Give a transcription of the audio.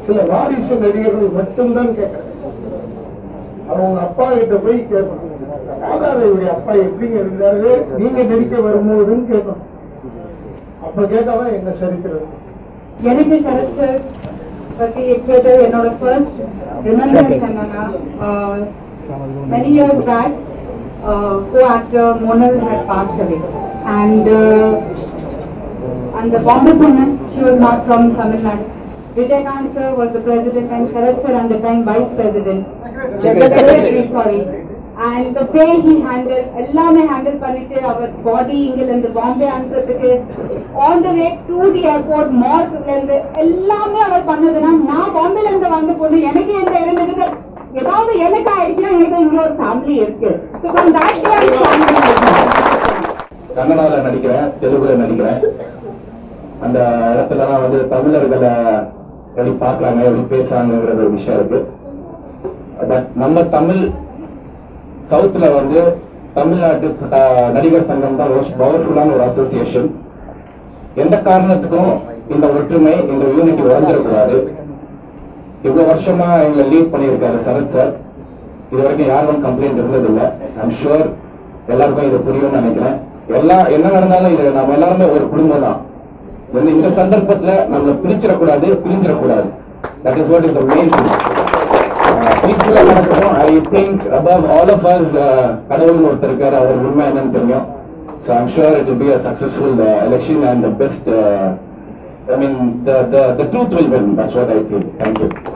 சில வாரிசு நடிகர்கள் மட்டும்தான் கேட்கறாங்க அவங்க அப்பா கிட்ட போய் கேட்கணும் ராதாரவியுடைய அப்பா எப்படிங்க இருந்தாரு நீங்க நடிக்க வரும்போதுன்னு கேட்கணும் அப்ப கேட்டாதான் எங்க சரித்திரம் எனக்கு சரத் சார் பத்தி எப்போது என்னோட ஃபர்ஸ்ட் ரிமெம்பரன்ஸ் என்னன்னா many years back go actor Monal had passed away and அந்த பாம்பே பொண்ணு she was not from Tamil Nadu Vijayakanth sir was the president and Sarath sir அந்த time vice president secretary sorry and the way he handle எல்லாமே handle பண்ணிட்டு அவர் body இங்கில இருந்து Bombay அனுப்புறதுக்கு on the way to the airport மார்க்ல இருந்து எல்லாமே அவர் பண்ணதுன்னா நான் பாம்பேல இருந்து வந்த பொண்ணு எனக்கு எந்த இருந்தது ஏதாவது எனக்கு ஆயிடுச்சுன்னா எனக்கு இங்க ஒரு ஃபேமிலி இருக்கு ஸோ ஃப்ரம் தட் கன்னடால நடிக்கிறேன் தெலுங்குல நடிக்கிறேன் அந்த இடத்துலலாம் வந்து தமிழர்களை எப்படி பார்க்கறாங்க எப்படி பேசுறாங்கிற ஒரு விஷயம் இருக்கு பட் நம்ம தமிழ் சவுத்துல வந்து தமிழ்நாட்டு ச- நடிகர் சங்கம் தான் மோஸ்ட் பவர்ஃபுல்லான ஒரு அசோசியேஷன் எந்த காரணத்துக்கும் இந்த ஒற்றுமை இந்த யூனிட்டி உடஞ்சிடக்கூடாது இவ்வளவு வருஷமா எங்களை லீட் பண்ணியிருக்காரு சரத் சார் இது வரைக்கும் யாரும் கம்ப்ளைண்ட் இருந்ததில்லை ஐம் ஷுர் எல்லாருக்கும் இது புரியும்னு நினைக்கிறேன் எல்லா என்ன நடந்தாலும் இது நம்ம எல்லாருமே ஒரு குடும்பம் தான் வந்து இந்த சந்தர்ப்பத்துல நம்மள பிரிச்சிடக்கூடாது பிரிஞ்சிடக்கூடாது that is what is the main பீஸ்ஃபுல்லா நடக்கணும் I think above all of us கடவுள்னு ஒருத்தர் இருக்காரு அவர் உண்மை என்னன்னு தெரியும் so I'm sure it will be a successful uh, election and the best uh, I mean the the the truth will win that's what I feel thank you